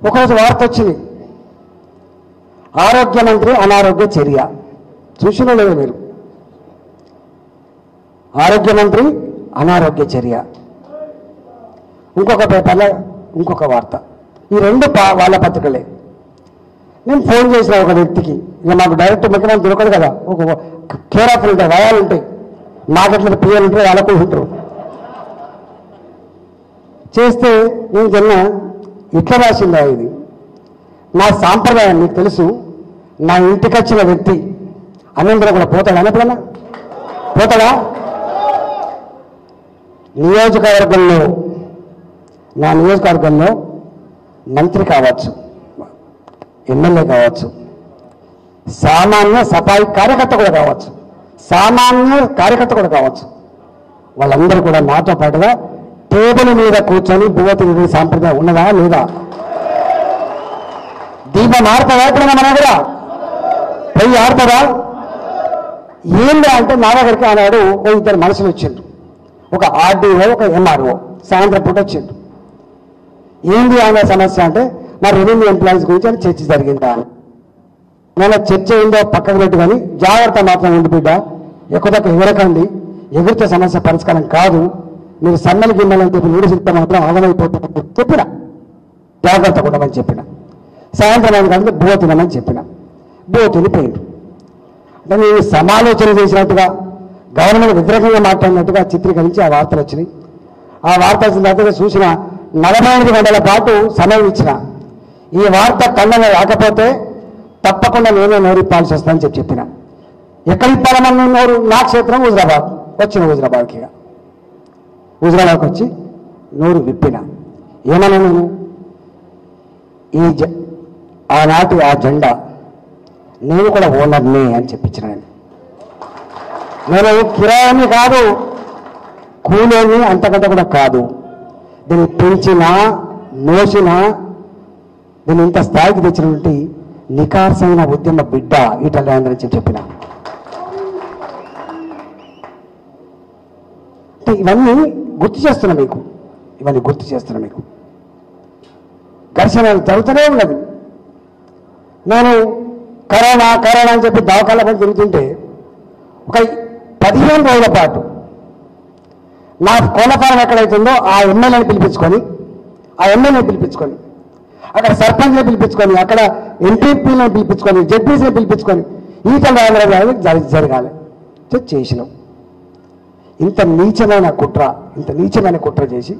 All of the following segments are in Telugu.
ఒకరోజు వార్త వచ్చింది ఆరోగ్య మంత్రి అనారోగ్య చర్య చూసినా లేదు మీరు ఆరోగ్య మంత్రి అనారోగ్య చర్య ఇంకొక పేపర్లో ఇంకొక వార్త ఈ రెండు పా వాళ్ళ పత్రికలే నేను ఫోన్ చేసిన ఒక వ్యక్తికి ఇక మాకు డైరెక్ట్ ముఖ్యమంత్రి దొరకదు కదా ఒక కేర్ ఆఫ్ ఉంటాయి వయాలు ఉంటాయి మాకెట్లా పిల్లలు ఉంటాయి వాళ్ళకు ఉంటారు చేస్తే నేను చిన్న ఇట్లా రాసిందా ఇది నా సాంప్రదాయం నీకు తెలుసు నా ఇంటికి వచ్చిన వ్యక్తి అన్నంతరం కూడా పోతాడా ఎప్పుడన్నా పోతాడా నియోజకవర్గంలో నా నియోజకవర్గంలో మంత్రి కావచ్చు ఎమ్మెల్యే కావచ్చు సామాన్య సఫాయి కార్యకర్త కూడా కావచ్చు సామాన్య కార్యకర్త కూడా కావచ్చు వాళ్ళందరూ కూడా నాతో పాటుగా టేబుల్ మీద కూర్చొని బువ్వ తిరిగి సాంప్రదాయం ఉన్నదా లేదా దీపం ఆడుతుందా ఎప్పుడైనా మన దగ్గర పొయ్యి ఆడుతుందా ఏంటి అంటే నా దగ్గరికి ఆనాడు ఓ ఇద్దరు మనుషులు వచ్చిండ్రు ఒక ఆర్డీఓ ఒక ఎంఆర్ఓ సాయంత్రం పూట వచ్చిండ్రు ఏంది అనే సమస్య అంటే నా రెవెన్యూ ఎంప్లాయీస్ గురించి అని చర్చ జరిగిందా అని నేను చర్చ ఏందో పక్కకు పెట్టు కానీ జాగ్రత్త మాత్రం ఉంది బిడ్డ ఎక్కువ తక్కువ ఎగరకండి ఎగురితే సమస్య పరిష్కారం కాదు మీరు సన్నలు గిన్నెలు చెప్పి నీరు సిద్ధ మాత్రం ఆగమైపోతుంది చెప్పిన జాగ్రత్త ఉండమని చెప్పిన సాయంత్రం అయిన కానీ బువ తినమని చెప్పిన బువ తినిపోయింది అంటే నేను సమాలోచన చేసినట్టుగా గవర్నమెంట్ వ్యతిరేకంగా మాట్లాడినట్టుగా చిత్రీకరించి ఆ వార్తలు వచ్చినాయి ఆ వార్త వచ్చిన తర్వాత చూసిన నలభై ఎనిమిది గంటల పాటు సమయం ఇచ్చిన ఈ వార్త ఖండన రాకపోతే తప్పకుండా నేనే నోరు ఇప్పాల్సి వస్తుందని చెప్పి చెప్పిన ఎక్కడ ఇప్పాలమని నోరు నా క్షేత్రం హుజరాబాద్ వచ్చిన హుజరాబాద్కి ఇక. హుజరాబాద్కి వచ్చి నోరు విప్పిన ఏమన్నా నేను ఈ జ ఆనాటి ఆ జెండా నేను కూడా ఓనర్ని అని చెప్పించిన నేను నేను కిరాయిని కాదు కూలేని అంతకంటే కూడా కాదు దీన్ని పెంచినా మోసినా దీన్ని ఇంత స్థాయికి తెచ్చినటువంటి నికార్సైన ఉద్యమ బిడ్డ ఈటల్యాండ్ అని చెప్పి చెప్పిన అంటే ఇవన్నీ గుర్తు చేస్తున్నా మీకు ఇవన్నీ గుర్తు చేస్తున్నా మీకు ఘర్షణ జరుగుతూనే ఉన్నది నేను కరోనా కరోనా అని చెప్పి దవాఖాన పని తిరుగుతుంటే ఒక పదిహేను రోజుల పాటు నా కోనఫారం ఎక్కడైతుందో ఆ ఎమ్మెల్యేని పిలిపించుకొని ఆ ఎమ్మెల్యేని పిలిపించుకొని అక్కడ సర్పంచ్ని పిలిపించుకొని అక్కడ ఎంపీపీలను పిలిపించుకొని జడ్పీసీని పిలిపించుకొని ఈటల రామరాజు గారిని జరి- జరగాలి సో చేసినాం ఇంత నీచమైన కుట్ర ఇంత నీచమైన కుట్ర చేసి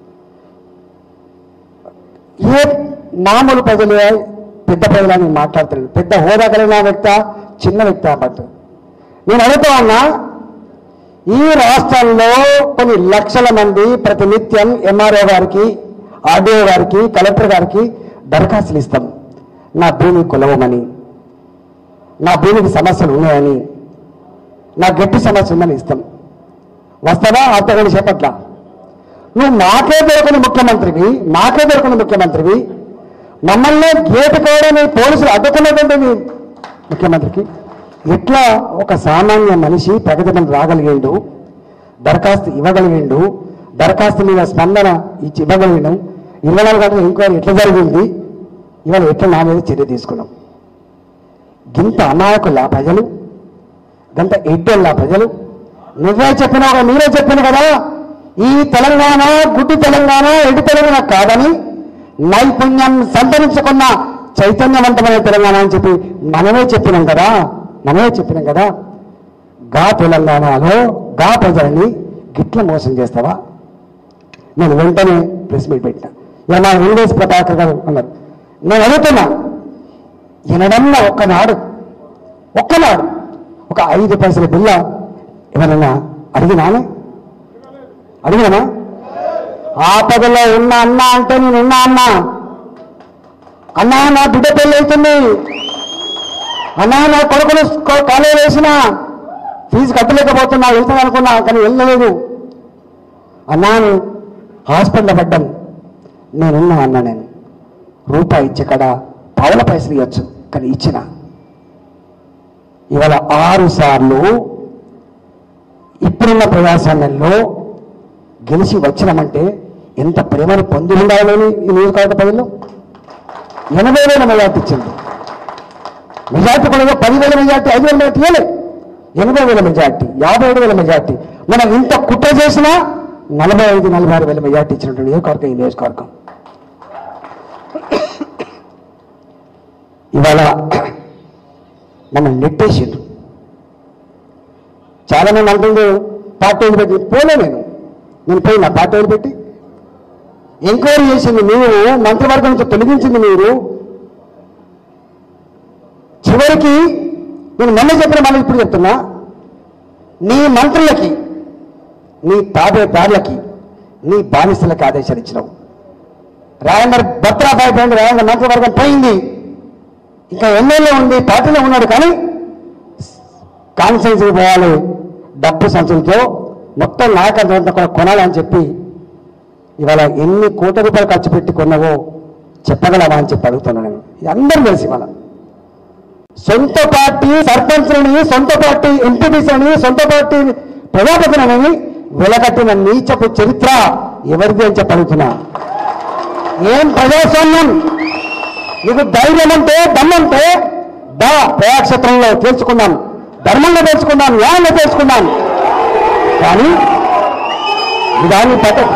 ఏ మామూలు ప్రజలు పెద్ద ప్రజలని మాట్లాడుతున్నాను పెద్ద హోదా కలిగిన వ్యక్త చిన్న వ్యక్తి అన్నట్టు నేను అడుగుతా ఉన్నా ఈ రాష్ట్రంలో కొన్ని లక్షల మంది ప్రతినిత్యం ఎంఆర్ఓ గారికి ఆర్డీఓ గారికి కలెక్టర్ గారికి దరఖాస్తులు ఇస్తాం నా భూమి కొలవమని నా భూమికి సమస్యలు ఉన్నాయని నా గట్టి సమస్య ఉందని ఇస్తాం వస్తావా అర్థగంట చేపట్ల నువ్వు నాకే దొరకని ముఖ్యమంత్రివి నాకే దొరకని ముఖ్యమంత్రివి మమ్మల్ని గేటు కూడా నీ పోలీసులు అడ్డుకున్నటువంటి నీ ముఖ్యమంత్రికి ఎట్లా ఒక సామాన్య మనిషి ప్రగతిని రాగలిగిండు దరఖాస్తు ఇవ్వగలిగిండు దరఖాస్తు మీద స్పందన ఇచ్చి ఇవ్వగలిగినాం ఇరవై నాలుగు గంటలు ఎంక్వైరీ ఎట్లా జరిగింది ఇవాళ ఎట్లా నా మీద చర్య తీసుకున్నాం గింత అమాయకుల ప్రజలు గంత ఎడ్డోళ్ళ ప్రజలు నువ్వే చెప్పినావు కదా, మీరే చెప్పిన కదా ఈ తెలంగాణ గుడ్డి తెలంగాణ ఎడ్డు తెలంగాణ కాదని నైపుణ్యం సంతరించుకున్న చైతన్యవంతమైన తెలంగాణ అని చెప్పి మనమే చెప్పినాం కదా మనమే చెప్పినాం కదా గా తెలంగాణలో గా ప్రజల్ని గిట్ల మోసం చేస్తావా నేను వెంటనే ప్రెస్ మీట్ పెట్టిన ఇలా మా వెంకటేష్ ప్రభాకర్ గారు అన్నారు నేను అడుగుతున్నా ఈయనడన్నా ఒక్కనాడు ఒక్కనాడు ఒక ఐదు పైసల బిల్ల ఎవరన్నా అడిగినానే అడిగినానా ఆపదలో ఉన్న అన్న అంటే నేను ఉన్నా అన్నా అన్నా నా బిడ్డ పెళ్ళి అవుతుంది అన్నా నా కొడుకులు స్కూ- కాలేజీ వేసిన ఫీజు కట్టలేకపోతున్నా వెళ్తాను అనుకున్నా కానీ వెళ్ళలేదు అన్నాను హాస్పిటల్ పడ్డాను నేనున్నా అన్నా నేను రూపాయి ఇచ్చే కడ పావుల పైసలు ఇవ్వచ్చు కానీ ఇచ్చిన ఇవాళ ఆరు సార్లు ఇప్పుడున్న ప్రజాస్వామ్యంలో గెలిచి వచ్చినామంటే ఎంత ప్రేమను పొంది ఉండాలని ఈ నియోజకవర్గ ప్రజలు ఎనభై వేల మెజార్టీ ఇచ్చింది మెజార్టీ కూడా పదివేల మెజార్టీ ఐదు వేల మెజార్టీ ఇవ్వలే ఎనభై వేల మెజార్టీ యాభై ఏడు వేల మెజార్టీ మనం ఇంత కుట్ర చేసినా నలభై ఐదు నలభై ఆరు వేల మెజార్టీ ఇచ్చినటువంటి నియోజకవర్గం ఈ నియోజకవర్గం ఇవాళ మనం నెట్టేసిండ్రు చాలా మంది అంటుండ్రు పార్టీ వదిలిపెట్టి పోలే నేను నేను పోయినా పార్టీ వదిలిపెట్టి ఎంక్వైరీ చేసింది మీరు మంత్రివర్గం నుంచి తొలగించింది మీరు చివరికి నేను మొన్న చెప్పిన మళ్ళీ ఇప్పుడు చెప్తున్నా నీ మంత్రులకి నీ తాబేదారులకి నీ బానిసలకు ఆదేశాలు ఇచ్చినావు రాయందర్ భద్రాబాయి పోయింది రాయందర్ మంత్రివర్గం పోయింది ఇంకా ఎమ్మెల్యే ఉంది పార్టీలో ఉన్నాడు కానీ కాన్స్టిట్యూన్సీకి పోవాలి డబ్బు సంచులతో మొత్తం నాయకత్వం కూడా కొనాలని చెప్పి ఇవాళ ఎన్ని కోట్ల రూపాయలు ఖర్చు పెట్టి కొన్నావో చెప్పగలవా అని చెప్పి అడుగుతున్నాను నేను ఇది అందరూ తెలిసి ఇవాళ సొంత పార్టీ సర్పంచ్లని సొంత పార్టీ ఎంపీటీసీలని సొంత పార్టీ ప్రజాప్రతినిధులని వెలకట్టిన నీచపు చరిత్ర ఎవరిది అని చెప్పి అడుగుతున్నా ఏం ప్రజాస్వామ్యం నీకు ధైర్యం అంటే దమ్మంటే దా ప్రయాక్షేత్రంలో తెలుసుకున్నాం ధర్మంగా తెలుసుకున్నాం న్యాయంగా తెలుసుకున్నాం కానీ ఇదాని పద్ధతి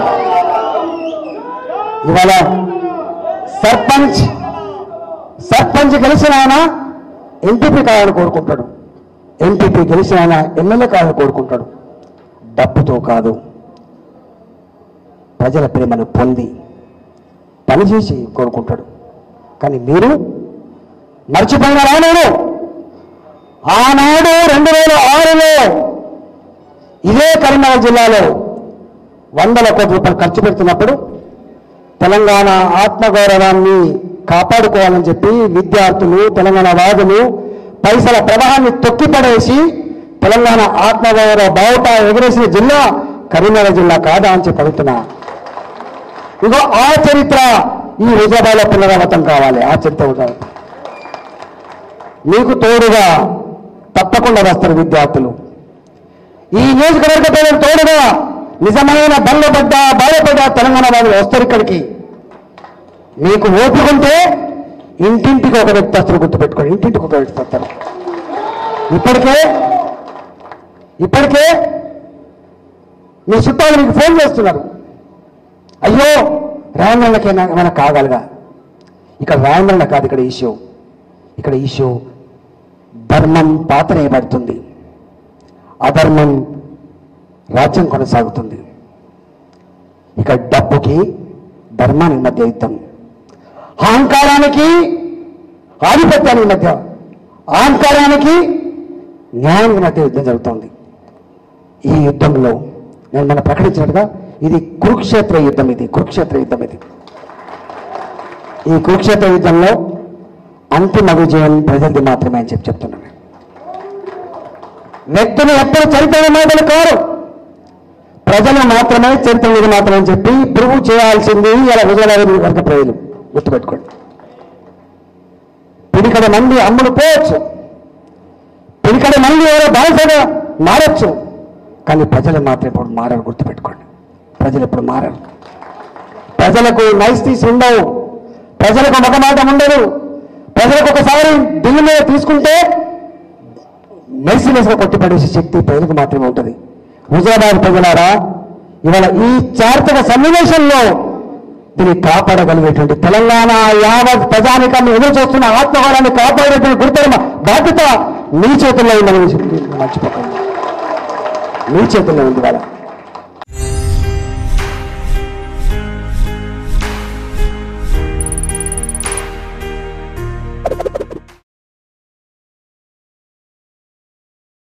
ఇవాళ సర్పంచ్ సర్పంచ్ గెలిచిన ఆయన ఎంపీపీ కావాలని కోరుకుంటాడు ఎంపీపీ గెలిచిన ఆయన ఎమ్మెల్యే కావాలని కోరుకుంటాడు డబ్బుతో కాదు ప్రజల ప్రేమను పొంది పనిచేసి కోరుకుంటాడు కానీ మీరు మర్చిపోయినారా నేను ఆనాడు రెండు వేల ఆరులో ఇదే కరీంనగర్ జిల్లాలో వందల కోట్ల రూపాయలు ఖర్చు పెడుతున్నప్పుడు తెలంగాణ ఆత్మగౌరవాన్ని కాపాడుకోవాలని చెప్పి విద్యార్థులు తెలంగాణ వాదులు పైసల ప్రవాహాన్ని తొక్కిపడేసి తెలంగాణ ఆత్మగౌరవ బావుట ఎగరేసిన జిల్లా కరీంనగర్ జిల్లా కాదా అని చెప్పి అడుగుతున్నా ఇగో ఆ చరిత్ర ఈ హుజాబాలో పునరావృతం కావాలి ఆ చరిత్ర హుజాబా మీకు తోడుగా తప్పకుండా వస్తారు విద్యార్థులు ఈ నియోజకవర్గ ప్రజలు తోడుగా నిజమైన బల్లబడ్డ బాధపడ్డ తెలంగాణ వాళ్ళు వస్తారు ఇక్కడికి మీకు ఓపికంటే ఇంటింటికి ఒక వ్యక్తి వస్తారు గుర్తుపెట్టుకోండి ఇంటింటికి ఒక వ్యక్తి వస్తారు ఇప్పటికే ఇప్పటికే మీ చుట్టాలు మీకు ఫోన్ చేస్తున్నారు అయ్యో రాయంద్రకి ఏమైనా కాగలగా ఇక్కడ రాయంద్రన కాదు ఇక్కడ ఇష్యూ ఇక్కడ ఇష్యూ ధర్మం పాతనేయబడుతుంది అధర్మం రాజ్యం కొనసాగుతుంది ఇక డబ్బుకి ధర్మానికి మధ్య యుద్ధం అహంకారానికి ఆధిపత్యానికి మధ్య అహంకారానికి న్యాయానికి మధ్య యుద్ధం జరుగుతోంది ఈ యుద్ధంలో నేను మన ప్రకటించినట్టుగా ఇది కురుక్షేత్ర యుద్ధం ఇది కురుక్షేత్ర యుద్ధం ఇది ఈ కురుక్షేత్ర యుద్ధంలో అంతిమ విజయం ప్రజలది మాత్రమే అని చెప్పి చెప్తున్నాను వ్యక్తులు ఎప్పుడు చరిత్ర మాటలు కారు ప్రజలు మాత్రమే చరిత్ర మీద మాత్రమే అని చెప్పి ప్రూవ్ చేయాల్సింది ఇలా విజయనగరం వర్గ ప్రజలు గుర్తుపెట్టుకోండి పిడికడ మంది అమ్ముడు పోవచ్చు పిడికడ మంది ఎవరో బానిసగా మారచ్చు కానీ ప్రజలు మాత్రం ఇప్పుడు మారరు గుర్తుపెట్టుకోండి ప్రజలు ఇప్పుడు మారరు ప్రజలకు నైస్తీస్ ఉండవు ప్రజలకు మగమాటం ఉండదు ప్రజలకు ఒకసారి ఢిల్లీ మీద తీసుకుంటే మెర్సిలెస్గా కొట్టిపడేసే శక్తి ప్రజలకు మాత్రమే ఉంటుంది హుజరాబాద్ ప్రజలారా ఇవాళ ఈ చారిత్రక సన్నివేశంలో దీన్ని కాపాడగలిగేటువంటి తెలంగాణ యావత్ ప్రజానికాన్ని ఎదురు చూస్తున్న ఆత్మగౌరవాన్ని కాపాడేటువంటి గురుతరమ బాధ్యత మీ చేతుల్లో ఉందని చెప్పి మర్చిపోకండి మీ చేతుల్లో ఉంది వాళ్ళ